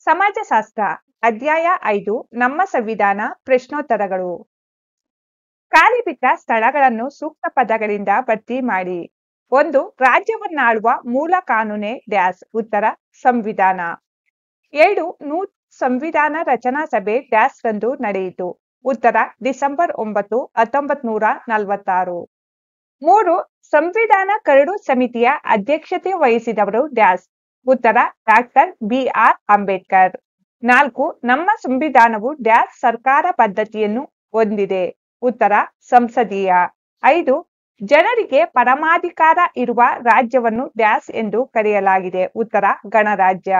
ಸಮಾಜಶಾಸ್ತ್ರ ಅಧ್ಯಾಯ ಐದು ನಮ್ಮ ಸಂವಿಧಾನ ಪ್ರಶ್ನೋತ್ತರಗಳು ಖಾಲಿ ಬಿಟ್ಟ ಸ್ಥಳಗಳನ್ನು ಸೂಕ್ತ ಪದಗಳಿಂದ ಭರ್ತಿ ಮಾಡಿ ಒಂದು ರಾಜ್ಯವನ್ನಾಳುವ ಮೂಲ ಕಾನೂನೆ ಡ್ಯಾಸ್ ಉತ್ತರ ಸಂವಿಧಾನ ಎರಡು ನೂ ಸಂವಿಧಾನ ರಚನಾ ಸಭೆ ಡ್ಯಾಸ್ ರಂದು ನಡೆಯಿತು ಉತ್ತರ ಡಿಸೆಂಬರ್ ಒಂಬತ್ತು ಹತ್ತೊಂಬತ್ ನೂರ ನಲವತ್ತಾರು ಮೂರು ಸಂವಿಧಾನ ಕರಡು ಸಮಿತಿಯ ಅಧ್ಯಕ್ಷತೆ ವಹಿಸಿದವರು ಡ್ಯಾಸ್ ಉತ್ತರ ಡಾಕ್ಟರ್ ಬಿ ಆರ್ ಅಂಬೇಡ್ಕರ್ ನಾಲ್ಕು ನಮ್ಮ ಸಂವಿಧಾನವು ಡ್ಯಾಸ್ ಸರ್ಕಾರ ಪದ್ಧತಿಯನ್ನು ಹೊಂದಿದೆ ಉತ್ತರ ಸಂಸದೀಯ ಐದು ಜನರಿಗೆ ಪರಮಾಧಿಕಾರ ಇರುವ ರಾಜ್ಯವನ್ನು ಡ್ಯಾಸ್ ಎಂದು ಕರೆಯಲಾಗಿದೆ ಉತ್ತರ ಗಣರಾಜ್ಯ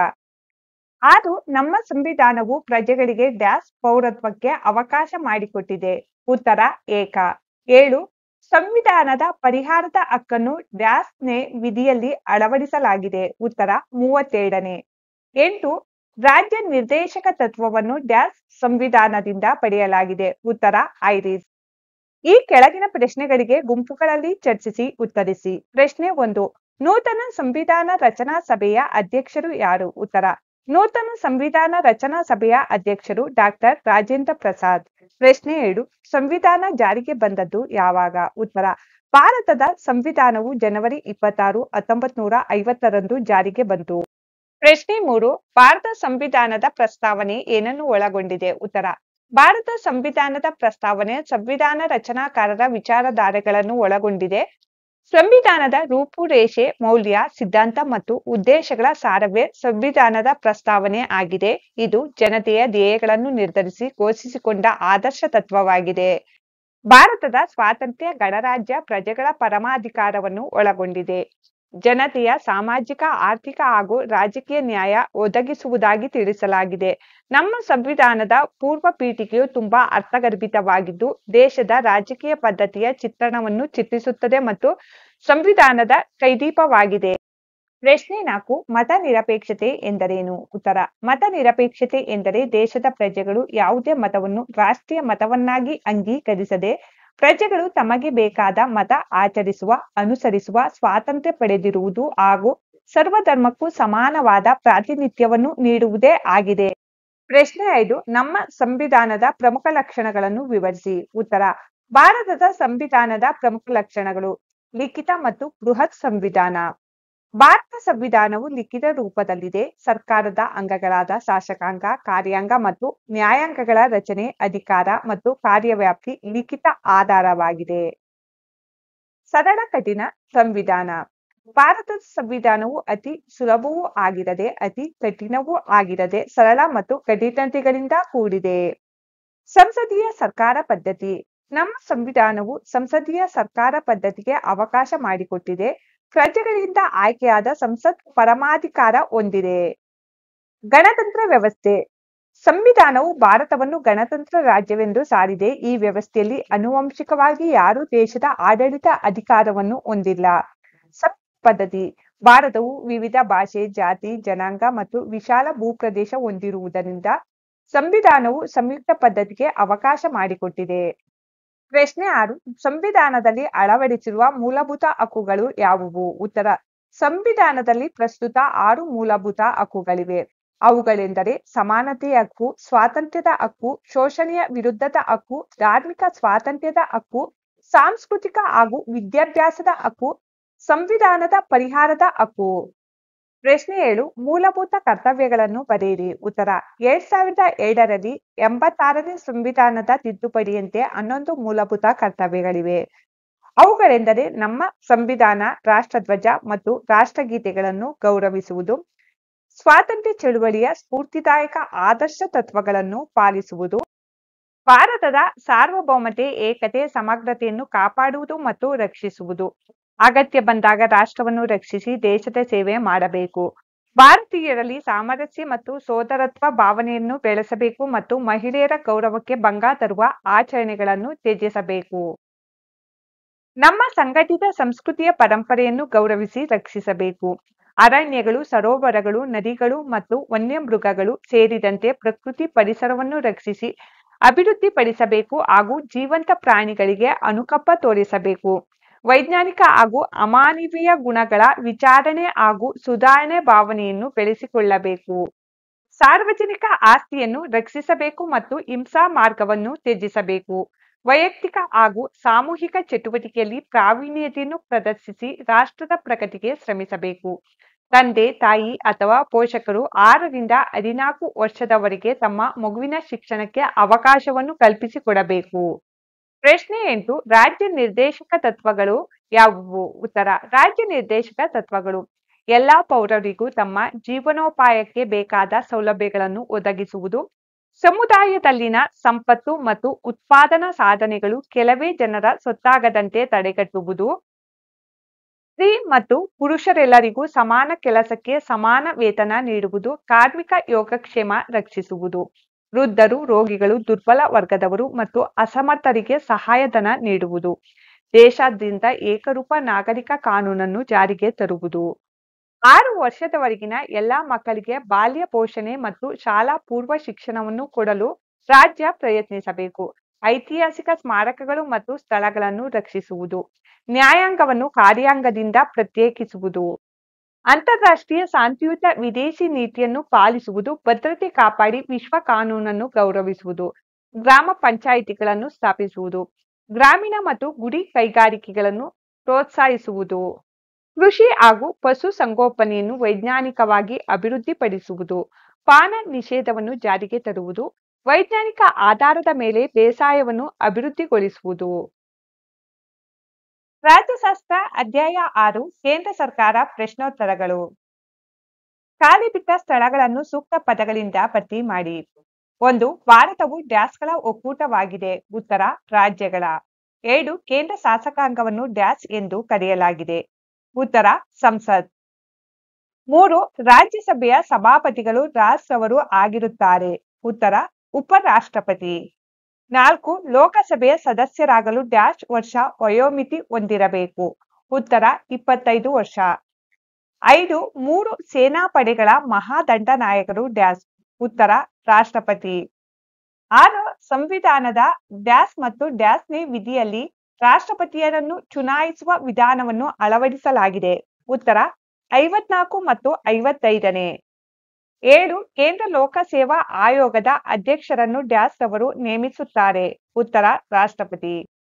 ಆರು ನಮ್ಮ ಸಂವಿಧಾನವು ಪ್ರಜೆಗಳಿಗೆ ಡ್ಯಾಸ್ ಪೌರತ್ವಕ್ಕೆ ಅವಕಾಶ ಮಾಡಿಕೊಟ್ಟಿದೆ ಉತ್ತರ ಏಕ ಏಳು ಸಂವಿಧಾನದ ಪರಿಹಾರದ ಹಕ್ಕನ್ನು ಡ್ಯಾಸ್ ನೇ ವಿಧಿಯಲ್ಲಿ ಅಳವಡಿಸಲಾಗಿದೆ ಉತ್ತರ ಮೂವತ್ತೇಳನೇ ಎಂಟು ರಾಜ್ಯ ನಿರ್ದೇಶಕ ತತ್ವವನ್ನು ಡ್ಯಾಸ್ ಸಂವಿಧಾನದಿಂದ ಪಡೆಯಲಾಗಿದೆ ಉತ್ತರ ಐರಿಸ್ ಈ ಕೆಳಗಿನ ಪ್ರಶ್ನೆಗಳಿಗೆ ಗುಂಪುಗಳಲ್ಲಿ ಚರ್ಚಿಸಿ ಉತ್ತರಿಸಿ ಪ್ರಶ್ನೆ ಒಂದು ನೂತನ ಸಂವಿಧಾನ ರಚನಾ ಸಭೆಯ ಅಧ್ಯಕ್ಷರು ಯಾರು ಉತ್ತರ ನೂತನ ಸಂವಿಧಾನ ರಚನಾ ಸಭೆಯ ಅಧ್ಯಕ್ಷರು ಡಾಕ್ಟರ್ ರಾಜೇಂದ್ರ ಪ್ರಸಾದ್ ಪ್ರಶ್ನೆ ಏಳು ಸಂವಿಧಾನ ಜಾರಿಗೆ ಬಂದದ್ದು ಯಾವಾಗ ಉತ್ತರ ಭಾರತದ ಸಂವಿಧಾನವು ಜನವರಿ ಇಪ್ಪತ್ತಾರು ಹತ್ತೊಂಬತ್ ನೂರ ಐವತ್ತರಂದು ಜಾರಿಗೆ ಬಂತು ಪ್ರಶ್ನೆ ಮೂರು ಭಾರತ ಸಂವಿಧಾನದ ಪ್ರಸ್ತಾವನೆ ಏನನ್ನು ಒಳಗೊಂಡಿದೆ ಉತ್ತರ ಭಾರತ ಸಂವಿಧಾನದ ಪ್ರಸ್ತಾವನೆ ಸಂವಿಧಾನ ರಚನಾಕಾರರ ವಿಚಾರಧಾರೆಗಳನ್ನು ಒಳಗೊಂಡಿದೆ ಸಂವಿಧಾನದ ರೂಪುರೇಷೆ ಮೌಲ್ಯ ಸಿದ್ಧಾಂತ ಮತ್ತು ಉದ್ದೇಶಗಳ ಸಾರವೇ ಸಂವಿಧಾನದ ಪ್ರಸ್ತಾವನೆ ಆಗಿದೆ ಇದು ಜನತೆಯ ಧ್ಯೇಯಗಳನ್ನು ನಿರ್ಧರಿಸಿ ಘೋಷಿಸಿಕೊಂಡ ಆದರ್ಶ ತತ್ವವಾಗಿದೆ ಭಾರತದ ಸ್ವಾತಂತ್ರ್ಯ ಗಣರಾಜ್ಯ ಪ್ರಜೆಗಳ ಪರಮಾಧಿಕಾರವನ್ನು ಒಳಗೊಂಡಿದೆ ಜನತೆಯ ಸಾಮಾಜಿಕ ಆರ್ಥಿಕ ಹಾಗೂ ರಾಜಕೀಯ ನ್ಯಾಯ ಒದಗಿಸುವುದಾಗಿ ತಿಳಿಸಲಾಗಿದೆ ನಮ್ಮ ಸಂವಿಧಾನದ ಪೂರ್ವ ಪೀಠಿಕೆಯು ತುಂಬಾ ಅರ್ಥಗರ್ಭಿತವಾಗಿದ್ದು ದೇಶದ ರಾಜಕೀಯ ಪದ್ಧತಿಯ ಚಿತ್ರಣವನ್ನು ಚಿತ್ರಿಸುತ್ತದೆ ಮತ್ತು ಸಂವಿಧಾನದ ಕೈದೀಪವಾಗಿದೆ ಪ್ರಶ್ನೆ ನಾಲ್ಕು ಮತ ನಿರಪೇಕ್ಷತೆ ಎಂದರೇನು ಉತ್ತರ ಮತ ನಿರಪೇಕ್ಷತೆ ಎಂದರೆ ದೇಶದ ಪ್ರಜೆಗಳು ಯಾವುದೇ ಮತವನ್ನು ರಾಷ್ಟ್ರೀಯ ಮತವನ್ನಾಗಿ ಅಂಗೀಕರಿಸದೆ ಪ್ರಜೆಗಳು ತಮಗೆ ಬೇಕಾದ ಮತ ಆಚರಿಸುವ ಅನುಸರಿಸುವ ಸ್ವಾತಂತ್ರ್ಯ ಪಡೆದಿರುವುದು ಹಾಗೂ ಸರ್ವಧರ್ಮಕ್ಕೂ ಸಮಾನವಾದ ಪ್ರಾತಿನಿಧ್ಯವನ್ನು ನೀಡುವುದೇ ಆಗಿದೆ ಪ್ರಶ್ನೆ ಐದು ನಮ್ಮ ಸಂವಿಧಾನದ ಪ್ರಮುಖ ಲಕ್ಷಣಗಳನ್ನು ವಿವರಿಸಿ ಉತ್ತರ ಭಾರತದ ಸಂವಿಧಾನದ ಪ್ರಮುಖ ಲಕ್ಷಣಗಳು ಲಿಖಿತ ಮತ್ತು ಬೃಹತ್ ಸಂವಿಧಾನ ಭಾರತ ಸಂವಿಧಾನವು ಲಿಖಿತ ರೂಪದಲ್ಲಿದೆ ಸರ್ಕಾರದ ಅಂಗಗಳಾದ ಶಾಸಕಾಂಗ ಕಾರ್ಯಾಂಗ ಮತ್ತು ನ್ಯಾಯಾಂಗಗಳ ರಚನೆ ಅಧಿಕಾರ ಮತ್ತು ಕಾರ್ಯವ್ಯಾಪ್ತಿ ಲಿಖಿತ ಆಧಾರವಾಗಿದೆ ಸರಳ ಕಠಿಣ ಸಂವಿಧಾನ ಭಾರತದ ಸಂವಿಧಾನವು ಅತಿ ಸುಲಭವೂ ಆಗಿರದೆ ಅತಿ ಕಠಿಣವೂ ಆಗಿರದೆ ಸರಳ ಮತ್ತು ಕಠಿಣತೆಗಳಿಂದ ಕೂಡಿದೆ ಸಂಸದೀಯ ಸರ್ಕಾರ ಪದ್ಧತಿ ನಮ್ಮ ಸಂವಿಧಾನವು ಸಂಸದೀಯ ಸರ್ಕಾರ ಪದ್ಧತಿಗೆ ಅವಕಾಶ ಮಾಡಿಕೊಟ್ಟಿದೆ ಪ್ರಜೆಗಳಿಂದ ಆಯ್ಕೆಯಾದ ಸಂಸತ್ ಪರಮಾಧಿಕಾರ ಹೊಂದಿದೆ ಗಣತಂತ್ರ ವ್ಯವಸ್ಥೆ ಸಂವಿಧಾನವು ಭಾರತವನ್ನು ಗಣತಂತ್ರ ರಾಜ್ಯವೆಂದು ಸಾರಿದೆ ಈ ವ್ಯವಸ್ಥೆಯಲ್ಲಿ ಅನುವಂಶಿಕವಾಗಿ ಯಾರೂ ದೇಶದ ಆಡಳಿತ ಅಧಿಕಾರವನ್ನು ಹೊಂದಿಲ್ಲ ಪದ್ಧತಿ ಭಾರತವು ವಿವಿಧ ಭಾಷೆ ಜಾತಿ ಜನಾಂಗ ಮತ್ತು ವಿಶಾಲ ಭೂಪ್ರದೇಶ ಹೊಂದಿರುವುದರಿಂದ ಸಂವಿಧಾನವು ಸಂಯುಕ್ತ ಪದ್ಧತಿಗೆ ಅವಕಾಶ ಮಾಡಿಕೊಟ್ಟಿದೆ ಪ್ರಶ್ನೆ ಆರು ಸಂವಿಧಾನದಲ್ಲಿ ಅಳವಡಿಸಿರುವ ಮೂಲಭೂತ ಹಕ್ಕುಗಳು ಯಾವುವು ಉತ್ತರ ಸಂವಿಧಾನದಲ್ಲಿ ಪ್ರಸ್ತುತ ಆರು ಮೂಲಭೂತ ಹಕ್ಕುಗಳಿವೆ ಅವುಗಳೆಂದರೆ ಸಮಾನತೆಯ ಹಕ್ಕು ಸ್ವಾತಂತ್ರ್ಯದ ಹಕ್ಕು ಶೋಷಣೆಯ ವಿರುದ್ಧದ ಹಕ್ಕು ಧಾರ್ಮಿಕ ಸ್ವಾತಂತ್ರ್ಯದ ಹಕ್ಕು ಸಾಂಸ್ಕೃತಿಕ ಹಾಗೂ ವಿದ್ಯಾಭ್ಯಾಸದ ಹಕ್ಕು ಸಂವಿಧಾನದ ಪರಿಹಾರದ ಹಕ್ಕು ಪ್ರಶ್ನೆ ಏಳು ಮೂಲಭೂತ ಕರ್ತವ್ಯಗಳನ್ನು ಬರೆಯಿರಿ ಉತ್ತರ ಎರಡ್ ಸಾವಿರದ ಎರಡರಲ್ಲಿ ಎಂಬತ್ತಾರನೇ ಸಂವಿಧಾನದ ತಿದ್ದುಪಡಿಯಂತೆ ಹನ್ನೊಂದು ಮೂಲಭೂತ ಕರ್ತವ್ಯಗಳಿವೆ ಅವುಗಳೆಂದರೆ ನಮ್ಮ ಸಂವಿಧಾನ ರಾಷ್ಟ್ರಧ್ವಜ ಮತ್ತು ರಾಷ್ಟ್ರಗೀತೆಗಳನ್ನು ಗೌರವಿಸುವುದು ಸ್ವಾತಂತ್ರ್ಯ ಚಳುವಳಿಯ ಸ್ಫೂರ್ತಿದಾಯಕ ಆದರ್ಶ ತತ್ವಗಳನ್ನು ಪಾಲಿಸುವುದು ಭಾರತದ ಸಾರ್ವಭೌಮತೆ ಏಕತೆ ಸಮಗ್ರತೆಯನ್ನು ಕಾಪಾಡುವುದು ಮತ್ತು ರಕ್ಷಿಸುವುದು ಅಗತ್ಯ ಬಂದಾಗ ರಾಷ್ಟ್ರವನ್ನು ರಕ್ಷಿಸಿ ದೇಶದ ಸೇವೆ ಮಾಡಬೇಕು ಭಾರತೀಯರಲ್ಲಿ ಸಾಮರಸ್ಯ ಮತ್ತು ಸೋದರತ್ವ ಭಾವನೆಯನ್ನು ಬೆಳೆಸಬೇಕು ಮತ್ತು ಮಹಿಳೆಯರ ಗೌರವಕ್ಕೆ ಭಂಗ ತರುವ ಆಚರಣೆಗಳನ್ನು ತ್ಯಜಿಸಬೇಕು ನಮ್ಮ ಸಂಘಟಿತ ಸಂಸ್ಕೃತಿಯ ಪರಂಪರೆಯನ್ನು ಗೌರವಿಸಿ ರಕ್ಷಿಸಬೇಕು ಅರಣ್ಯಗಳು ಸರೋವರಗಳು ನದಿಗಳು ಮತ್ತು ವನ್ಯಮೃಗಗಳು ಸೇರಿದಂತೆ ಪ್ರಕೃತಿ ಪರಿಸರವನ್ನು ರಕ್ಷಿಸಿ ಅಭಿವೃದ್ಧಿಪಡಿಸಬೇಕು ಹಾಗೂ ಜೀವಂತ ಪ್ರಾಣಿಗಳಿಗೆ ಅನುಕಂಪ ತೋರಿಸಬೇಕು ವೈಜ್ಞಾನಿಕ ಹಾಗೂ ಅಮಾನವೀಯ ಗುಣಗಳ ವಿಚಾರಣೆ ಹಾಗೂ ಸುಧಾರಣೆ ಭಾವನೆಯನ್ನು ಬೆಳೆಸಿಕೊಳ್ಳಬೇಕು ಸಾರ್ವಜನಿಕ ಆಸ್ತಿಯನ್ನು ರಕ್ಷಿಸಬೇಕು ಮತ್ತು ಹಿಂಸಾ ಮಾರ್ಗವನ್ನು ತ್ಯಜಿಸಬೇಕು ವೈಯಕ್ತಿಕ ಹಾಗೂ ಸಾಮೂಹಿಕ ಚಟುವಟಿಕೆಯಲ್ಲಿ ಪ್ರಾವೀಣ್ಯತೆಯನ್ನು ಪ್ರದರ್ಶಿಸಿ ರಾಷ್ಟ್ರದ ಪ್ರಗತಿಗೆ ಶ್ರಮಿಸಬೇಕು ತಂದೆ ತಾಯಿ ಅಥವಾ ಪೋಷಕರು ಆರರಿಂದ ಹದಿನಾಲ್ಕು ವರ್ಷದವರೆಗೆ ತಮ್ಮ ಮಗುವಿನ ಶಿಕ್ಷಣಕ್ಕೆ ಅವಕಾಶವನ್ನು ಕಲ್ಪಿಸಿಕೊಡಬೇಕು ಪ್ರಶ್ನೆ ಎಂಟು ರಾಜ್ಯ ನಿರ್ದೇಶಕ ತತ್ವಗಳು ಯಾವುವು ಉತ್ತರ ರಾಜ್ಯ ನಿರ್ದೇಶಕ ತತ್ವಗಳು ಎಲ್ಲಾ ಪೌರರಿಗೂ ತಮ್ಮ ಜೀವನೋಪಾಯಕ್ಕೆ ಬೇಕಾದ ಸೌಲಭ್ಯಗಳನ್ನು ಒದಗಿಸುವುದು ಸಮುದಾಯದಲ್ಲಿನ ಸಂಪತ್ತು ಮತ್ತು ಉತ್ಪಾದನಾ ಸಾಧನೆಗಳು ಕೆಲವೇ ಜನರ ಸೊತ್ತಾಗದಂತೆ ತಡೆಗಟ್ಟುವುದು ಸ್ತ್ರೀ ಮತ್ತು ಪುರುಷರೆಲ್ಲರಿಗೂ ಸಮಾನ ಕೆಲಸಕ್ಕೆ ಸಮಾನ ವೇತನ ನೀಡುವುದು ಕಾರ್ಮಿಕ ಯೋಗಕ್ಷೇಮ ರಕ್ಷಿಸುವುದು ವೃದ್ಧರು ರೋಗಿಗಳು ದುರ್ಬಲ ವರ್ಗದವರು ಮತ್ತು ಅಸಮರ್ಥರಿಗೆ ಸಹಾಯಧನ ನೀಡುವುದು ದೇಶಾದ್ಯಂತ ಏಕರೂಪ ನಾಗರಿಕ ಕಾನೂನನ್ನು ಜಾರಿಗೆ ತರುವುದು ಆರು ವರ್ಷದವರೆಗಿನ ಎಲ್ಲಾ ಮಕ್ಕಳಿಗೆ ಬಾಲ್ಯ ಪೋಷಣೆ ಮತ್ತು ಶಾಲಾ ಪೂರ್ವ ಶಿಕ್ಷಣವನ್ನು ಕೊಡಲು ರಾಜ್ಯ ಪ್ರಯತ್ನಿಸಬೇಕು ಐತಿಹಾಸಿಕ ಸ್ಮಾರಕಗಳು ಮತ್ತು ಸ್ಥಳಗಳನ್ನು ರಕ್ಷಿಸುವುದು ನ್ಯಾಯಾಂಗವನ್ನು ಕಾರ್ಯಾಂಗದಿಂದ ಪ್ರತ್ಯೇಕಿಸುವುದು ಅಂತಾರಾಷ್ಟ್ರೀಯ ಶಾಂತಿಯುತ ವಿದೇಶಿ ನೀತಿಯನ್ನು ಪಾಲಿಸುವುದು ಭದ್ರತೆ ಕಾಪಾಡಿ ವಿಶ್ವ ಕಾನೂನನ್ನು ಗೌರವಿಸುವುದು ಗ್ರಾಮ ಪಂಚಾಯಿತಿಗಳನ್ನು ಸ್ಥಾಪಿಸುವುದು ಗ್ರಾಮೀಣ ಮತ್ತು ಗುಡಿ ಕೈಗಾರಿಕೆಗಳನ್ನು ಪ್ರೋತ್ಸಾಹಿಸುವುದು ಕೃಷಿ ಹಾಗೂ ಪಶು ಸಂಗೋಪನೆಯನ್ನು ವೈಜ್ಞಾನಿಕವಾಗಿ ಅಭಿವೃದ್ಧಿಪಡಿಸುವುದು ಪಾನ ನಿಷೇಧವನ್ನು ಜಾರಿಗೆ ತರುವುದು ವೈಜ್ಞಾನಿಕ ಆಧಾರದ ಮೇಲೆ ಬೇಸಾಯವನ್ನು ಅಭಿವೃದ್ಧಿಗೊಳಿಸುವುದು ರಾಜ್ಯಶಾಸ್ತ್ರ ಅಧ್ಯಾಯ ಆರು ಕೇಂದ್ರ ಸರ್ಕಾರ ಪ್ರಶ್ನೋತ್ತರಗಳು ಖಾಲಿ ಬಿಟ್ಟ ಸ್ಥಳಗಳನ್ನು ಸೂಕ್ತ ಪದಗಳಿಂದ ಭರ್ತಿ ಮಾಡಿ ಒಂದು ಭಾರತವು ಡ್ಯಾಸ್ಗಳ ಒಕ್ಕೂಟವಾಗಿದೆ ಉತ್ತರ ರಾಜ್ಯಗಳ ಎರಡು ಕೇಂದ್ರ ಶಾಸಕಾಂಗವನ್ನು ಡ್ಯಾಸ್ ಎಂದು ಕರೆಯಲಾಗಿದೆ ಉತ್ತರ ಸಂಸತ್ ಮೂರು ರಾಜ್ಯಸಭೆಯ ಸಭಾಪತಿಗಳು ರಾಜ್ರವರು ಆಗಿರುತ್ತಾರೆ ಉತ್ತರ ಉಪರಾಷ್ಟ್ರಪತಿ ನಾಲ್ಕು ಲೋಕಸಭೆಯ ಸದಸ್ಯರಾಗಲು ಡ್ಯಾಶ್ ವರ್ಷ ವಯೋಮಿತಿ ಹೊಂದಿರಬೇಕು ಉತ್ತರ ಇಪ್ಪತ್ತೈದು ವರ್ಷ ಐದು ಮೂರು ಸೇನಾಪಡೆಗಳ ಮಹಾದಂಡ ನಾಯಕರು ಡ್ಯಾಶ್ ಉತ್ತರ ರಾಷ್ಟ್ರಪತಿ ಆರು ಸಂವಿಧಾನದ ಡ್ಯಾಶ್ ಮತ್ತು ಡ್ಯಾಶ್ನೇ ವಿಧಿಯಲ್ಲಿ ರಾಷ್ಟ್ರಪತಿಯರನ್ನು ಚುನಾಯಿಸುವ ವಿಧಾನವನ್ನು ಅಳವಡಿಸಲಾಗಿದೆ ಉತ್ತರ ಐವತ್ನಾಲ್ಕು ಮತ್ತು ಐವತ್ತೈದನೇ ಏಳು ಕೇಂದ್ರ ಲೋಕಸೇವಾ ಆಯೋಗದ ಅಧ್ಯಕ್ಷರನ್ನು ಡ್ಯಾಸ್ ಅವರು ನೇಮಿಸುತ್ತಾರೆ ಉತ್ತರ ರಾಷ್ಟ್ರಪತಿ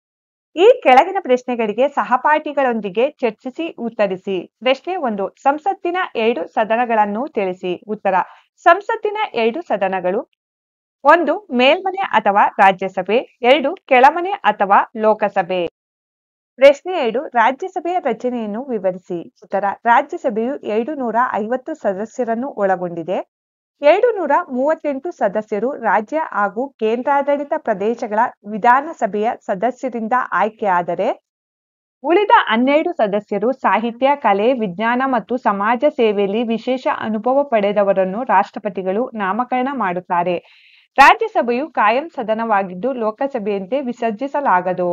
ಈ ಕೆಳಗಿನ ಪ್ರಶ್ನೆಗಳಿಗೆ ಸಹಪಾಠಿಗಳೊಂದಿಗೆ ಚರ್ಚಿಸಿ ಉತ್ತರಿಸಿ ಪ್ರಶ್ನೆ ಒಂದು ಸಂಸತ್ತಿನ ಎರಡು ಸದನಗಳನ್ನು ತಿಳಿಸಿ ಉತ್ತರ ಸಂಸತ್ತಿನ ಎರಡು ಸದನಗಳು ಒಂದು ಮೇಲ್ಮನೆ ಅಥವಾ ರಾಜ್ಯಸಭೆ ಎರಡು ಕೆಳಮನೆ ಅಥವಾ ಲೋಕಸಭೆ ಪ್ರಶ್ನೆ ಎರಡು ರಾಜ್ಯಸಭೆಯ ರಚನೆಯನ್ನು ವಿವರಿಸಿ ಉತ್ತರ ರಾಜ್ಯಸಭೆಯು ಎರಡು ನೂರ ಐವತ್ತು ಸದಸ್ಯರನ್ನು ಒಳಗೊಂಡಿದೆ ಎರಡು ನೂರ ಮೂವತ್ತೆಂಟು ಸದಸ್ಯರು ರಾಜ್ಯ ಹಾಗೂ ಕೇಂದ್ರಾಡಳಿತ ಪ್ರದೇಶಗಳ ವಿಧಾನಸಭೆಯ ಸದಸ್ಯರಿಂದ ಆಯ್ಕೆಯಾದರೆ ಉಳಿದ ಹನ್ನೆರಡು ಸದಸ್ಯರು ಸಾಹಿತ್ಯ ಕಲೆ ವಿಜ್ಞಾನ ಮತ್ತು ಸಮಾಜ ಸೇವೆಯಲ್ಲಿ ವಿಶೇಷ ಅನುಭವ ಪಡೆದವರನ್ನು ರಾಷ್ಟ್ರಪತಿಗಳು ನಾಮಕರಣ ಮಾಡುತ್ತಾರೆ ರಾಜ್ಯಸಭೆಯು ಕಾಯಂ ಸದನವಾಗಿದ್ದು ಲೋಕಸಭೆಯಂತೆ ವಿಸರ್ಜಿಸಲಾಗದು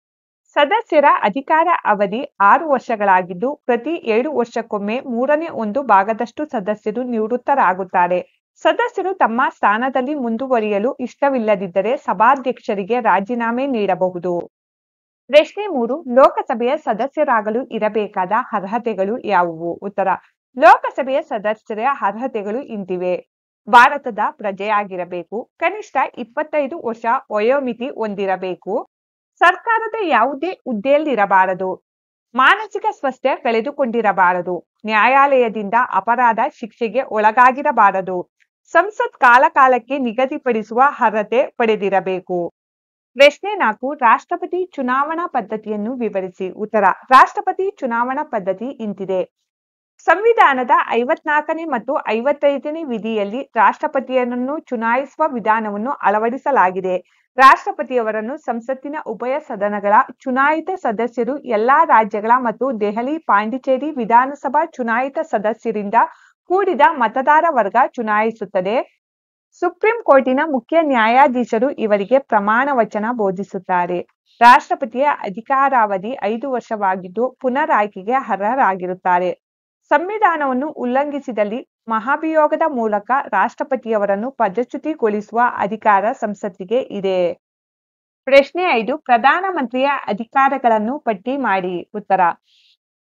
ಸದಸ್ಯರ ಅಧಿಕಾರ ಅವಧಿ ಆರು ವರ್ಷಗಳಾಗಿದ್ದು ಪ್ರತಿ ಏಳು ವರ್ಷಕ್ಕೊಮ್ಮೆ ಮೂರನೇ ಒಂದು ಭಾಗದಷ್ಟು ಸದಸ್ಯರು ನಿವೃತ್ತರಾಗುತ್ತಾರೆ ಸದಸ್ಯರು ತಮ್ಮ ಸ್ಥಾನದಲ್ಲಿ ಮುಂದುವರಿಯಲು ಇಷ್ಟವಿಲ್ಲದಿದ್ದರೆ ಸಭಾಧ್ಯಕ್ಷರಿಗೆ ರಾಜೀನಾಮೆ ನೀಡಬಹುದು ಪ್ರಶ್ನೆ ಮೂರು ಲೋಕಸಭೆಯ ಸದಸ್ಯರಾಗಲು ಇರಬೇಕಾದ ಅರ್ಹತೆಗಳು ಯಾವುವು ಉತ್ತರ ಲೋಕಸಭೆಯ ಸದಸ್ಯರ ಅರ್ಹತೆಗಳು ಇಂತಿವೆ ಭಾರತದ ಪ್ರಜೆಯಾಗಿರಬೇಕು ಕನಿಷ್ಠ ಇಪ್ಪತ್ತೈದು ವರ್ಷ ವಯೋಮಿತಿ ಹೊಂದಿರಬೇಕು ಸರ್ಕಾರದ ಯಾವುದೇ ಹುದ್ದೆಯಲ್ಲಿರಬಾರದು ಮಾನಸಿಕ ಸ್ವಾಸ್ಥ್ಯ ಕಳೆದುಕೊಂಡಿರಬಾರದು ನ್ಯಾಯಾಲಯದಿಂದ ಅಪರಾಧ ಶಿಕ್ಷೆಗೆ ಒಳಗಾಗಿರಬಾರದು ಸಂಸತ್ ಕಾಲಕಾಲಕ್ಕೆ ನಿಗದಿಪಡಿಸುವ ಅರ್ಹತೆ ಪಡೆದಿರಬೇಕು ಪ್ರಶ್ನೆ ನಾಲ್ಕು ರಾಷ್ಟ್ರಪತಿ ಚುನಾವಣಾ ಪದ್ಧತಿಯನ್ನು ವಿವರಿಸಿ ಉತ್ತರ ರಾಷ್ಟ್ರಪತಿ ಚುನಾವಣಾ ಪದ್ಧತಿ ಇಂತಿದೆ ಸಂವಿಧಾನದ ಐವತ್ನಾಲ್ಕನೇ ಮತ್ತು ಐವತ್ತೈದನೇ ವಿಧಿಯಲ್ಲಿ ರಾಷ್ಟ್ರಪತಿಯನ್ನು ಚುನಾಯಿಸುವ ವಿಧಾನವನ್ನು ಅಳವಡಿಸಲಾಗಿದೆ ರಾಷ್ಟ್ರಪತಿಯವರನ್ನು ಸಂಸತ್ತಿನ ಉಭಯ ಸದನಗಳ ಚುನಾಯಿತ ಸದಸ್ಯರು ಎಲ್ಲಾ ರಾಜ್ಯಗಳ ಮತ್ತು ದೆಹಲಿ ಪಾಂಡಿಚೇರಿ ವಿಧಾನಸಭಾ ಚುನಾಯಿತ ಸದಸ್ಯರಿಂದ ಕೂಡಿದ ಮತದಾರ ವರ್ಗ ಚುನಾಯಿಸುತ್ತದೆ ಸುಪ್ರೀಂ ಕೋರ್ಟಿನ ಮುಖ್ಯ ನ್ಯಾಯಾಧೀಶರು ಇವರಿಗೆ ಪ್ರಮಾಣ ವಚನ ಬೋಧಿಸುತ್ತಾರೆ ರಾಷ್ಟ್ರಪತಿಯ ಅಧಿಕಾರಾವಧಿ ಐದು ವರ್ಷವಾಗಿದ್ದು ಪುನರ್ ಆಯ್ಕೆಗೆ ಅರ್ಹರಾಗಿರುತ್ತಾರೆ ಸಂವಿಧಾನವನ್ನು ಉಲ್ಲಂಘಿಸಿದಲ್ಲಿ ಮಹಾಭಿಯೋಗದ ಮೂಲಕ ರಾಷ್ಟ್ರಪತಿಯವರನ್ನು ಪದಚ್ಯುತಿಗೊಳಿಸುವ ಅಧಿಕಾರ ಸಂಸತ್ತಿಗೆ ಇದೆ ಪ್ರಶ್ನೆ ಐದು ಪ್ರಧಾನಮಂತ್ರಿಯ ಅಧಿಕಾರಗಳನ್ನು ಪಟ್ಟಿ ಮಾಡಿ ಉತ್ತರ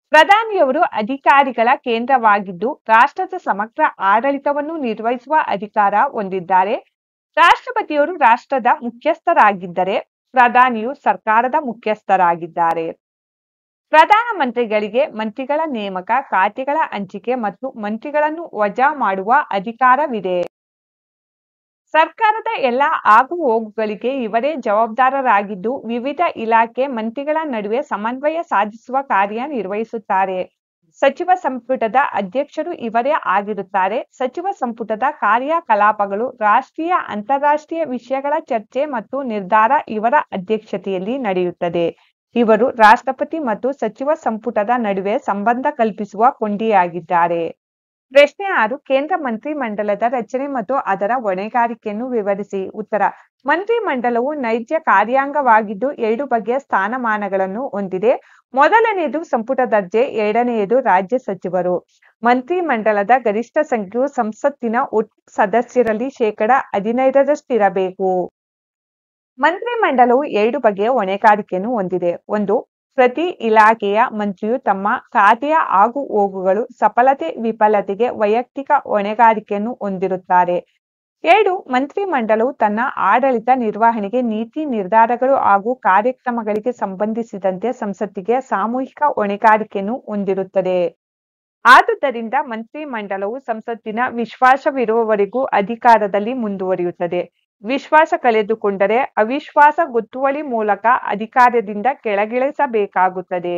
ಪ್ರಧಾನಿಯವರು ಅಧಿಕಾರಿಗಳ ಕೇಂದ್ರವಾಗಿದ್ದು ರಾಷ್ಟ್ರದ ಸಮಗ್ರ ಆಡಳಿತವನ್ನು ನಿರ್ವಹಿಸುವ ಅಧಿಕಾರ ಹೊಂದಿದ್ದಾರೆ ರಾಷ್ಟ್ರಪತಿಯವರು ರಾಷ್ಟ್ರದ ಮುಖ್ಯಸ್ಥರಾಗಿದ್ದರೆ ಪ್ರಧಾನಿಯು ಸರ್ಕಾರದ ಮುಖ್ಯಸ್ಥರಾಗಿದ್ದಾರೆ ಪ್ರಧಾನಮಂತ್ರಿಗಳಿಗೆ ಮಂತ್ರಿಗಳ ನೇಮಕ ಖಾತೆಗಳ ಹಂಚಿಕೆ ಮತ್ತು ಮಂತ್ರಿಗಳನ್ನು ವಜಾ ಮಾಡುವ ಅಧಿಕಾರವಿದೆ ಸರ್ಕಾರದ ಎಲ್ಲ ಆಗು ಹೋಗುಗಳಿಗೆ ಇವರೇ ಜವಾಬ್ದಾರರಾಗಿದ್ದು ವಿವಿಧ ಇಲಾಖೆ ಮಂತ್ರಿಗಳ ನಡುವೆ ಸಮನ್ವಯ ಸಾಧಿಸುವ ಕಾರ್ಯ ನಿರ್ವಹಿಸುತ್ತಾರೆ ಸಚಿವ ಸಂಪುಟದ ಅಧ್ಯಕ್ಷರು ಇವರೇ ಆಗಿರುತ್ತಾರೆ ಸಚಿವ ಸಂಪುಟದ ಕಾರ್ಯಕಲಾಪಗಳು ರಾಷ್ಟ್ರೀಯ ಅಂತಾರಾಷ್ಟ್ರೀಯ ವಿಷಯಗಳ ಚರ್ಚೆ ಮತ್ತು ನಿರ್ಧಾರ ಇವರ ಅಧ್ಯಕ್ಷತೆಯಲ್ಲಿ ನಡೆಯುತ್ತದೆ ಇವರು ರಾಷ್ಟ್ರಪತಿ ಮತ್ತು ಸಚಿವ ಸಂಪುಟದ ನಡುವೆ ಸಂಬಂಧ ಕಲ್ಪಿಸುವ ಕೊಂಡಿಯಾಗಿದ್ದಾರೆ ಪ್ರಶ್ನೆ ಆರು ಕೇಂದ್ರ ಮಂತ್ರಿಮಂಡಲದ ರಚನೆ ಮತ್ತು ಅದರ ಹೊಣೆಗಾರಿಕೆಯನ್ನು ವಿವರಿಸಿ ಉತ್ತರ ಮಂತ್ರಿಮಂಡಲವು ನೈಜ ಕಾರ್ಯಾಂಗವಾಗಿದ್ದು ಎರಡು ಬಗೆಯ ಸ್ಥಾನಮಾನಗಳನ್ನು ಹೊಂದಿದೆ ಮೊದಲನೆಯದು ಸಂಪುಟ ದರ್ಜೆ ಎರಡನೆಯದು ರಾಜ್ಯ ಸಚಿವರು ಮಂತ್ರಿಮಂಡಲದ ಗರಿಷ್ಠ ಸಂಖ್ಯೆಯು ಸಂಸತ್ತಿನ ಒಟ್ಟು ಸದಸ್ಯರಲ್ಲಿ ಶೇಕಡ ಹದಿನೈದರಷ್ಟಿರಬೇಕು ಮಂತ್ರಿಮಂಡಲವು ಎರಡು ಬಗೆಯ ಹೊಣೆಗಾರಿಕೆಯನ್ನು ಹೊಂದಿದೆ ಒಂದು ಪ್ರತಿ ಇಲಾಖೆಯ ಮಂತ್ರಿಯು ತಮ್ಮ ಖಾತೆಯ ಆಗು ಹೋಗುಗಳು ಸಫಲತೆ ವಿಫಲತೆಗೆ ವೈಯಕ್ತಿಕ ಹೊಣೆಗಾರಿಕೆಯನ್ನು ಹೊಂದಿರುತ್ತಾರೆ ಎರಡು ಮಂತ್ರಿಮಂಡಲವು ತನ್ನ ಆಡಳಿತ ನಿರ್ವಹಣೆಗೆ ನೀತಿ ನಿರ್ಧಾರಗಳು ಹಾಗೂ ಕಾರ್ಯಕ್ರಮಗಳಿಗೆ ಸಂಬಂಧಿಸಿದಂತೆ ಸಂಸತ್ತಿಗೆ ಸಾಮೂಹಿಕ ಹೊಣೆಗಾರಿಕೆಯನ್ನು ಹೊಂದಿರುತ್ತದೆ ಆದುದರಿಂದ ಮಂತ್ರಿಮಂಡಲವು ಸಂಸತ್ತಿನ ವಿಶ್ವಾಸವಿರುವವರೆಗೂ ಅಧಿಕಾರದಲ್ಲಿ ಮುಂದುವರಿಯುತ್ತದೆ ವಿಶ್ವಾಸ ಕಳೆದುಕೊಂಡರೆ ಅವಿಶ್ವಾಸ ಗೊತ್ತುವಳಿ ಮೂಲಕ ಅಧಿಕಾರದಿಂದ ಕೆಳಗಿಳಿಸಬೇಕಾಗುತ್ತದೆ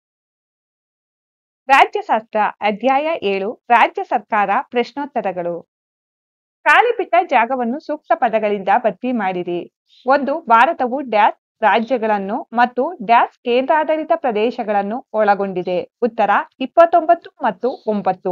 ರಾಜ್ಯಶಾಸ್ತ್ರ ಅಧ್ಯಾಯ ಏಳು ರಾಜ್ಯ ಸರ್ಕಾರ ಪ್ರಶ್ನೋತ್ತರಗಳು ಖಾಲಿಬಿಟ್ಟ ಜಾಗವನ್ನು ಸೂಕ್ತ ಪದಗಳಿಂದ ಭರ್ತಿ ಮಾಡಿರಿ ಒಂದು ಭಾರತವು ಡ್ಯಾಶ್ ರಾಜ್ಯಗಳನ್ನು ಮತ್ತು ಡ್ಯಾಶ್ ಕೇಂದ್ರಾಡಳಿತ ಪ್ರದೇಶಗಳನ್ನು ಒಳಗೊಂಡಿದೆ ಉತ್ತರ ಇಪ್ಪತ್ತೊಂಬತ್ತು ಮತ್ತು ಒಂಬತ್ತು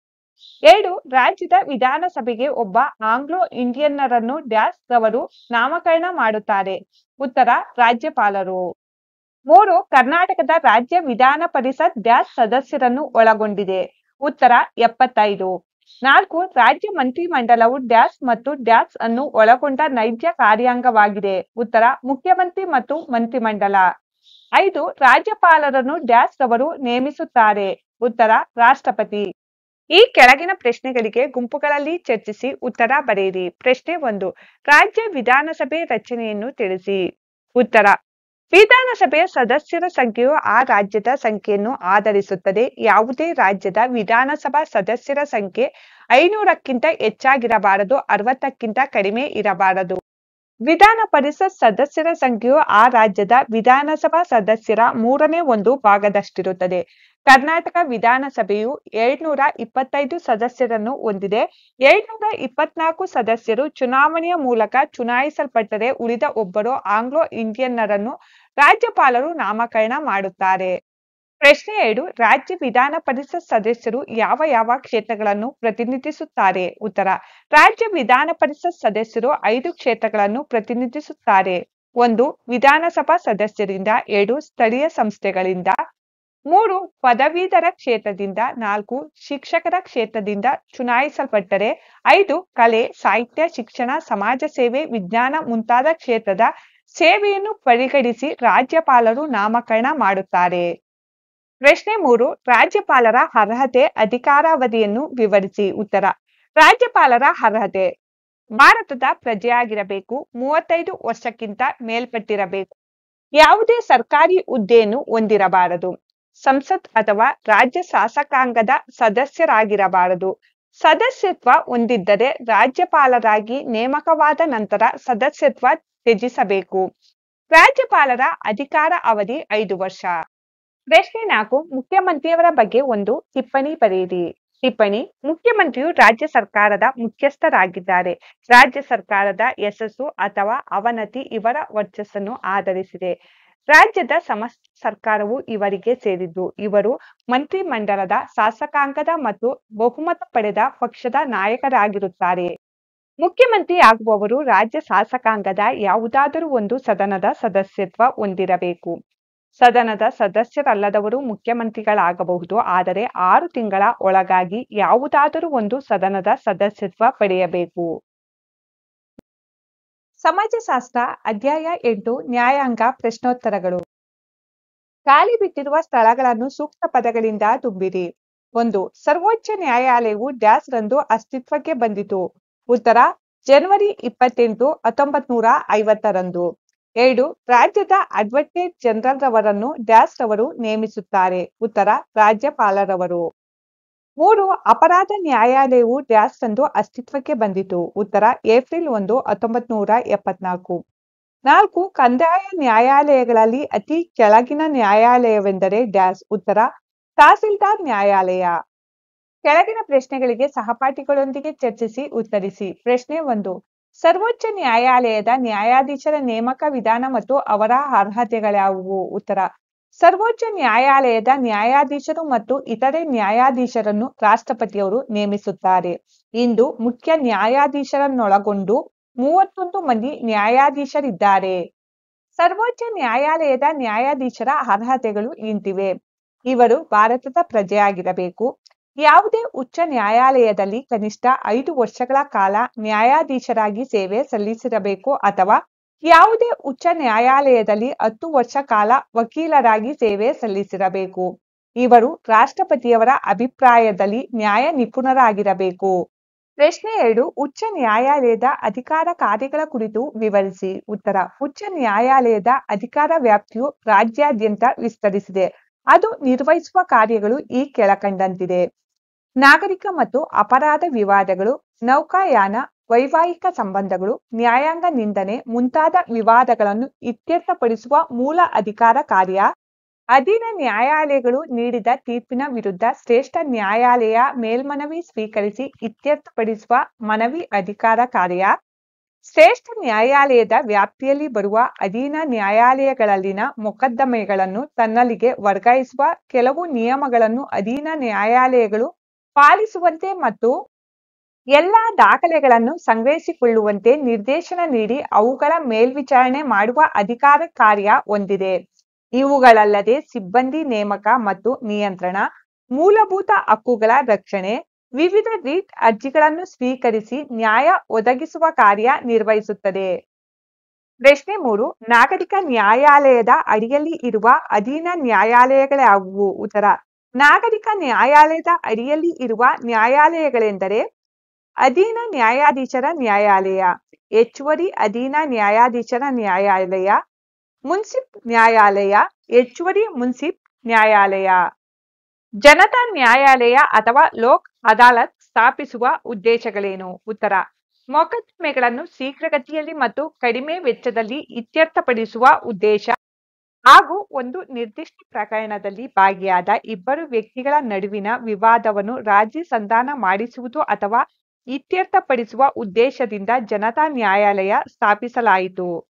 ಎರಡು ರಾಜ್ಯದ ವಿಧಾನಸಭೆಗೆ ಒಬ್ಬ ಆಂಗ್ಲೋ ಇಂಡಿಯನ್ನರನ್ನು ಡ್ಯಾಶ್ ರವರು ನಾಮಕರಣ ಮಾಡುತ್ತಾರೆ ಉತ್ತರ ರಾಜ್ಯಪಾಲರು ಮೂರು ಕರ್ನಾಟಕದ ರಾಜ್ಯ ವಿಧಾನ ಪರಿಷತ್ ಡ್ಯಾಶ್ ಸದಸ್ಯರನ್ನು ಒಳಗೊಂಡಿದೆ ಉತ್ತರ ಎಪ್ಪತ್ತೈದು ನಾಲ್ಕು ರಾಜ್ಯ ಮಂತ್ರಿಮಂಡಲವು ಡ್ಯಾಶ್ ಮತ್ತು ಡ್ಯಾಶ್ ಅನ್ನು ಒಳಗೊಂಡ ನೈಜ ಕಾರ್ಯಾಂಗವಾಗಿದೆ ಉತ್ತರ ಮುಖ್ಯಮಂತ್ರಿ ಮತ್ತು ಮಂತ್ರಿಮಂಡಲ ಐದು ರಾಜ್ಯಪಾಲರನ್ನು ಡ್ಯಾಶ್ ರವರು ನೇಮಿಸುತ್ತಾರೆ ಉತ್ತರ ರಾಷ್ಟ್ರಪತಿ ಈ ಕೆಳಗಿನ ಪ್ರಶ್ನೆಗಳಿಗೆ ಗುಂಪುಗಳಲ್ಲಿ ಚರ್ಚಿಸಿ ಉತ್ತರ ಬರೆಯಿರಿ ಪ್ರಶ್ನೆ ಒಂದು ರಾಜ್ಯ ವಿಧಾನಸಭೆ ರಚನೆಯನ್ನು ತಿಳಿಸಿ ಉತ್ತರ ವಿಧಾನಸಭೆಯ ಸದಸ್ಯರ ಸಂಖ್ಯೆಯು ಆ ರಾಜ್ಯದ ಸಂಖ್ಯೆಯನ್ನು ಆಧರಿಸುತ್ತದೆ ಯಾವುದೇ ರಾಜ್ಯದ ವಿಧಾನಸಭಾ ಸದಸ್ಯರ ಸಂಖ್ಯೆ ಐನೂರಕ್ಕಿಂತ ಹೆಚ್ಚಾಗಿರಬಾರದು ಅರವತ್ತಕ್ಕಿಂತ ಕಡಿಮೆ ಇರಬಾರದು ವಿಧಾನ ಪರಿಷತ್ ಸದಸ್ಯರ ಸಂಖ್ಯೆಯು ಆ ರಾಜ್ಯದ ವಿಧಾನಸಭಾ ಸದಸ್ಯರ ಮೂರನೇ ಒಂದು ಭಾಗದಷ್ಟಿರುತ್ತದೆ ಕರ್ನಾಟಕ ವಿಧಾನಸಭೆಯು ಏಳ್ನೂರ ಇಪ್ಪತ್ತೈದು ಸದಸ್ಯರನ್ನು ಹೊಂದಿದೆ ಏಳ್ನೂರ ಇಪ್ಪತ್ನಾಲ್ಕು ಸದಸ್ಯರು ಚುನಾವಣೆಯ ಮೂಲಕ ಚುನಾಯಿಸಲ್ಪಟ್ಟರೆ ಉಳಿದ ಒಬ್ಬರು ಆಂಗ್ಲೋ ಇಂಡಿಯನ್ನರನ್ನು ರಾಜ್ಯಪಾಲರು ನಾಮಕರಣ ಮಾಡುತ್ತಾರೆ ಪ್ರಶ್ನೆ ಎರಡು ರಾಜ್ಯ ವಿಧಾನ ಪರಿಷತ್ ಸದಸ್ಯರು ಯಾವ ಯಾವ ಕ್ಷೇತ್ರಗಳನ್ನು ಪ್ರತಿನಿಧಿಸುತ್ತಾರೆ ಉತ್ತರ ರಾಜ್ಯ ವಿಧಾನ ಪರಿಷತ್ ಸದಸ್ಯರು ಐದು ಕ್ಷೇತ್ರಗಳನ್ನು ಪ್ರತಿನಿಧಿಸುತ್ತಾರೆ ಒಂದು ವಿಧಾನಸಭಾ ಸದಸ್ಯರಿಂದ ಎರಡು ಸ್ಥಳೀಯ ಸಂಸ್ಥೆಗಳಿಂದ ಮೂರು ಪದವೀಧರ ಕ್ಷೇತ್ರದಿಂದ ನಾಲ್ಕು ಶಿಕ್ಷಕರ ಕ್ಷೇತ್ರದಿಂದ ಚುನಾಯಿಸಲ್ಪಟ್ಟರೆ ಐದು ಕಲೆ ಸಾಹಿತ್ಯ ಶಿಕ್ಷಣ ಸಮಾಜ ಸೇವೆ ವಿಜ್ಞಾನ ಮುಂತಾದ ಕ್ಷೇತ್ರದ ಸೇವೆಯನ್ನು ಪರಿಗಣಿಸಿ ರಾಜ್ಯಪಾಲರು ನಾಮಕರಣ ಮಾಡುತ್ತಾರೆ ಪ್ರಶ್ನೆ ಮೂರು ರಾಜ್ಯಪಾಲರ ಅರ್ಹತೆ ಅಧಿಕಾರಾವಧಿಯನ್ನು ವಿವರಿಸಿ ಉತ್ತರ ರಾಜ್ಯಪಾಲರ ಅರ್ಹತೆ ಭಾರತದ ಪ್ರಜೆಯಾಗಿರಬೇಕು ಮೂವತ್ತೈದು ವರ್ಷಕ್ಕಿಂತ ಮೇಲ್ಪಟ್ಟಿರಬೇಕು ಯಾವುದೇ ಸರ್ಕಾರಿ ಹುದ್ದೆಯನ್ನು ಹೊಂದಿರಬಾರದು ಸಂಸತ್ ಅಥವಾ ರಾಜ್ಯ ಶಾಸಕಾಂಗದ ಸದಸ್ಯರಾಗಿರಬಾರದು ಸದಸ್ಯತ್ವ ಹೊಂದಿದ್ದರೆ ರಾಜ್ಯಪಾಲರಾಗಿ ನೇಮಕವಾದ ನಂತರ ಸದಸ್ಯತ್ವ ತ್ಯಜಿಸಬೇಕು ರಾಜ್ಯಪಾಲರ ಅಧಿಕಾರ ಅವಧಿ ಐದು ವರ್ಷ ಪ್ರಶ್ನೆ ನಾಲ್ಕು ಮುಖ್ಯಮಂತ್ರಿಯವರ ಬಗ್ಗೆ ಒಂದು ಟಿಪ್ಪಣಿ ಬರೆಯಿರಿ ಟಿಪ್ಪಣಿ ಮುಖ್ಯಮಂತ್ರಿಯು ರಾಜ್ಯ ಸರ್ಕಾರದ ಮುಖ್ಯಸ್ಥರಾಗಿದ್ದಾರೆ ರಾಜ್ಯ ಸರ್ಕಾರದ ಯಶಸ್ಸು ಅಥವಾ ಅವನತಿ ಇವರ ವರ್ಚಸ್ಸನ್ನು ಆಧರಿಸಿದೆ ರಾಜ್ಯದ ಸಮಸ್ತ ಸರ್ಕಾರವು ಇವರಿಗೆ ಸೇರಿದ್ದು ಇವರು ಮಂತ್ರಿಮಂಡಲದ ಶಾಸಕಾಂಗದ ಮತ್ತು ಬಹುಮತ ಪಡೆದ ಪಕ್ಷದ ನಾಯಕರಾಗಿರುತ್ತಾರೆ ಮುಖ್ಯಮಂತ್ರಿ ಆಗುವವರು ರಾಜ್ಯ ಶಾಸಕಾಂಗದ ಯಾವುದಾದರೂ ಒಂದು ಸದನದ ಸದಸ್ಯತ್ವ ಹೊಂದಿರಬೇಕು ಸದನದ ಸದಸ್ಯರಲ್ಲದವರು ಮುಖ್ಯಮಂತ್ರಿಗಳಾಗಬಹುದು ಆದರೆ ಆರು ತಿಂಗಳ ಒಳಗಾಗಿ ಯಾವುದಾದರೂ ಒಂದು ಸದನದ ಸದಸ್ಯತ್ವ ಪಡೆಯಬೇಕು ಸಮಾಜಶಾಸ್ತ್ರ ಅಧ್ಯಾಯ ಎಂಟು ನ್ಯಾಯಾಂಗ ಪ್ರಶ್ನೋತ್ತರಗಳು ಖಾಲಿ ಬಿಟ್ಟಿರುವ ಸ್ಥಳಗಳನ್ನು ಸೂಕ್ತ ಪದಗಳಿಂದ ತುಂಬಿರಿ ಒಂದು ಸರ್ವೋಚ್ಚ ನ್ಯಾಯಾಲಯವು ಡ್ಯಾಸ್ ರಂದು ಅಸ್ತಿತ್ವಕ್ಕೆ ಬಂದಿತು ಉತ್ತರ ಜನವರಿ ಇಪ್ಪತ್ತೆಂಟು ಹತ್ತೊಂಬತ್ ನೂರ ಐವತ್ತರಂದು ಎರಡು ರಾಜ್ಯದ ಅಡ್ವೊಕೇಟ್ ಜನರಲ್ ರವರನ್ನು ಡ್ಯಾಸ್ ರವರು ನೇಮಿಸುತ್ತಾರೆ ಉತ್ತರ ರಾಜ್ಯಪಾಲರವರು ಮೂರು ಅಪರಾಧ ನ್ಯಾಯಾಲಯವು ಡ್ಯಾಸ್ ರಂದು ಅಸ್ತಿತ್ವಕ್ಕೆ ಬಂದಿತು ಉತ್ತರ ಏಪ್ರಿಲ್ ಒಂದು ಹತ್ತೊಂಬತ್ ನೂರ ಎಪ್ಪತ್ನಾಲ್ಕು ನಾಲ್ಕು ಕಂದಾಯ ನ್ಯಾಯಾಲಯಗಳಲ್ಲಿ ಅತಿ ಕೆಳಗಿನ ನ್ಯಾಯಾಲಯವೆಂದರೆ ಡ್ಯಾಸ್ ಉತ್ತರ ತಹಸೀಲ್ದಾರ್ ನ್ಯಾಯಾಲಯ ಕೆಳಗಿನ ಪ್ರಶ್ನೆಗಳಿಗೆ ಸಹಪಾಠಿಗಳೊಂದಿಗೆ ಚರ್ಚಿಸಿ ಉತ್ತರಿಸಿ ಪ್ರಶ್ನೆ ಒಂದು ಸರ್ವೋಚ್ಚ ನ್ಯಾಯಾಲಯದ ನ್ಯಾಯಾಧೀಶರ ನೇಮಕ ವಿಧಾನ ಮತ್ತು ಅವರ ಅರ್ಹತೆಗಳ್ಯಾವುವು ಉತ್ತರ ಸರ್ವೋಚ್ಚ ನ್ಯಾಯಾಲಯದ ನ್ಯಾಯಾಧೀಶರು ಮತ್ತು ಇತರೆ ನ್ಯಾಯಾಧೀಶರನ್ನು ರಾಷ್ಟ್ರಪತಿಯವರು ನೇಮಿಸುತ್ತಾರೆ ಇಂದು ಮುಖ್ಯ ನ್ಯಾಯಾಧೀಶರನ್ನೊಳಗೊಂಡು ಮೂವತ್ತೊಂದು ಮಂದಿ ನ್ಯಾಯಾಧೀಶರಿದ್ದಾರೆ ಸರ್ವೋಚ್ಚ ನ್ಯಾಯಾಲಯದ ನ್ಯಾಯಾಧೀಶರ ಅರ್ಹತೆಗಳು ಇಂತಿವೆ ಇವರು ಭಾರತದ ಪ್ರಜೆಯಾಗಿರಬೇಕು ಯಾವುದೇ ಉಚ್ಚ ನ್ಯಾಯಾಲಯದಲ್ಲಿ ಕನಿಷ್ಠ ಐದು ವರ್ಷಗಳ ಕಾಲ ನ್ಯಾಯಾಧೀಶರಾಗಿ ಸೇವೆ ಸಲ್ಲಿಸಿರಬೇಕು ಅಥವಾ ಯಾವುದೇ ಉಚ್ಚ ನ್ಯಾಯಾಲಯದಲ್ಲಿ ಹತ್ತು ವರ್ಷ ಕಾಲ ವಕೀಲರಾಗಿ ಸೇವೆ ಸಲ್ಲಿಸಿರಬೇಕು ಇವರು ರಾಷ್ಟ್ರಪತಿಯವರ ಅಭಿಪ್ರಾಯದಲ್ಲಿ ನ್ಯಾಯ ನಿಪುಣರಾಗಿರಬೇಕು ಪ್ರಶ್ನೆ ಎರಡು ಉಚ್ಚ ನ್ಯಾಯಾಲಯದ ಅಧಿಕಾರ ಕಾರ್ಯಗಳ ಕುರಿತು ವಿವರಿಸಿ ಉತ್ತರ ಉಚ್ಚ ನ್ಯಾಯಾಲಯದ ಅಧಿಕಾರ ವ್ಯಾಪ್ತಿಯು ರಾಜ್ಯಾದ್ಯಂತ ವಿಸ್ತರಿಸಿದೆ ಅದು ನಿರ್ವಹಿಸುವ ಕಾರ್ಯಗಳು ಈ ಕೆಳಕಂಡಂತಿದೆ ನಾಗರಿಕ ಮತ್ತು ಅಪರಾಧ ವಿವಾದಗಳು ನೌಕಾಯಾನ ವೈವಾಹಿಕ ಸಂಬಂಧಗಳು ನ್ಯಾಯಾಂಗ ನಿಂದನೆ ಮುಂತಾದ ವಿವಾದಗಳನ್ನು ಇತ್ಯರ್ಥಪಡಿಸುವ ಮೂಲ ಅಧಿಕಾರ ಕಾರ್ಯ ಅಧೀನ ನ್ಯಾಯಾಲಯಗಳು ನೀಡಿದ ತೀರ್ಪಿನ ವಿರುದ್ಧ ಶ್ರೇಷ್ಠ ನ್ಯಾಯಾಲಯ ಮೇಲ್ಮನವಿ ಸ್ವೀಕರಿಸಿ ಇತ್ಯರ್ಥಪಡಿಸುವ ಮನವಿ ಅಧಿಕಾರ ಕಾರ್ಯ ಶ್ರೇಷ್ಠ ನ್ಯಾಯಾಲಯದ ವ್ಯಾಪ್ತಿಯಲ್ಲಿ ಬರುವ ಅಧೀನ ನ್ಯಾಯಾಲಯಗಳಲ್ಲಿನ ಮೊಕದ್ದಮೆಗಳನ್ನು ತನ್ನಲ್ಲಿಗೆ ವರ್ಗಾಯಿಸುವ ಕೆಲವು ನಿಯಮಗಳನ್ನು ಅಧೀನ ನ್ಯಾಯಾಲಯಗಳು ಪಾಲಿಸುವಂತೆ ಮತ್ತು ಎಲ್ಲ ದಾಖಲೆಗಳನ್ನು ಸಂಗ್ರಹಿಸಿಕೊಳ್ಳುವಂತೆ ನಿರ್ದೇಶನ ನೀಡಿ ಅವುಗಳ ಮೇಲ್ವಿಚಾರಣೆ ಮಾಡುವ ಅಧಿಕಾರ ಕಾರ್ಯ ಹೊಂದಿದೆ ಇವುಗಳಲ್ಲದೆ ಸಿಬ್ಬಂದಿ ನೇಮಕ ಮತ್ತು ನಿಯಂತ್ರಣ ಮೂಲಭೂತ ಹಕ್ಕುಗಳ ರಕ್ಷಣೆ ವಿವಿಧ ರೀಟ್ ಅರ್ಜಿಗಳನ್ನು ಸ್ವೀಕರಿಸಿ ನ್ಯಾಯ ಒದಗಿಸುವ ಕಾರ್ಯ ನಿರ್ವಹಿಸುತ್ತದೆ ಪ್ರಶ್ನೆ ಮೂರು ನಾಗರಿಕ ನ್ಯಾಯಾಲಯದ ಅಡಿಯಲ್ಲಿ ಇರುವ ಅಧೀನ ನ್ಯಾಯಾಲಯಗಳ್ಯಾವುವು ಉತ್ತರ ನಾಗರಿಕ ನ್ಯಾಯಾಲಯದ ಅಡಿಯಲ್ಲಿ ಇರುವ ನ್ಯಾಯಾಲಯಗಳೆಂದರೆ ಅಧೀನ ನ್ಯಾಯಾಧೀಶರ ನ್ಯಾಯಾಲಯ ಹೆಚ್ಚುವರಿ ಅಧೀನ ನ್ಯಾಯಾಧೀಶರ ನ್ಯಾಯಾಲಯ ಮುನ್ಸಿಪ್ ನ್ಯಾಯಾಲಯ ಹೆಚ್ಚುವರಿ ಮುನ್ಸಿಪ್ ನ್ಯಾಯಾಲಯ ಜನತಾ ನ್ಯಾಯಾಲಯ ಅಥವಾ ಲೋಕ್ ಅದಾಲತ್ ಸ್ಥಾಪಿಸುವ ಉದ್ದೇಶಗಳೇನು ಉತ್ತರ ಮೊಕದ್ದಮೆಗಳನ್ನು ಶೀಘ್ರಗತಿಯಲ್ಲಿ ಮತ್ತು ಕಡಿಮೆ ವೆಚ್ಚದಲ್ಲಿ ಇತ್ಯರ್ಥಪಡಿಸುವ ಉದ್ದೇಶ ಹಾಗೂ ಒಂದು ನಿರ್ದಿಷ್ಟ ಪ್ರಕರಣದಲ್ಲಿ ಭಾಗಿಯಾದ ಇಬ್ಬರು ವ್ಯಕ್ತಿಗಳ ನಡುವಿನ ವಿವಾದವನ್ನು ರಾಜಿ ಸಂಧಾನ ಮಾಡಿಸುವುದು ಅಥವಾ ಇತ್ಯರ್ಥಪಡಿಸುವ ಉದ್ದೇಶದಿಂದ ಜನತಾ ನ್ಯಾಯಾಲಯ ಸ್ಥಾಪಿಸಲಾಯಿತು